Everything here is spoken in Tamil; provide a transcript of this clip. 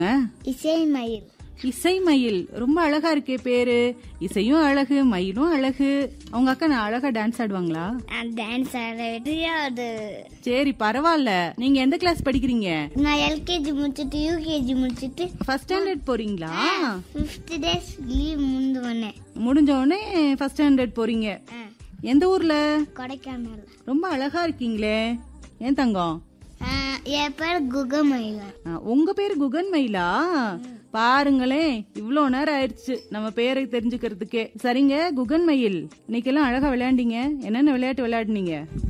இசை மயில் இசை மயில் ரொம்ப அழகா இருக்கே பேரு இசையும் அழகு மயிலும் அழகு அவங்க அக்கா நான் அழகா டான்ஸ் ஆடுவாங்களா நான் டான்ஸ் ஆட தெரியாது சரி பரவாயில்ல நீங்க எந்த கிளாஸ் படிக்கிறீங்க நான் எல்கேஜி முடிச்சிட்டு யூகேஜி முடிச்சிட்டு ஃபர்ஸ்ட் ஸ்டாண்டர்ட் போறீங்களா ஃபிஃப்த் டேஸ் லீவ் முடிந்து வந்தேன் முடிஞ்ச உடனே ஃபர்ஸ்ட் ஸ்டாண்டர்ட் போறீங்க எந்த ஊர்ல கொடைக்கானல் ரொம்ப அழகா இருக்கீங்களே ஏன் தங்கம் ஆ, என் பேர் குகமயிலன் ஆ, உங்க பேரு குகன் மயிலா பாருங்களேன் இவ்ளோ நேரம் ஆயிடுச்சு நம்ம பேரை தெரிஞ்சுக்கிறதுக்கே சரிங்க குகன் மயில் இன்னைக்கெல்லாம் அழகா விளையாண்டீங்க என்னென்ன விளையாட்டு விளையாடுனீங்க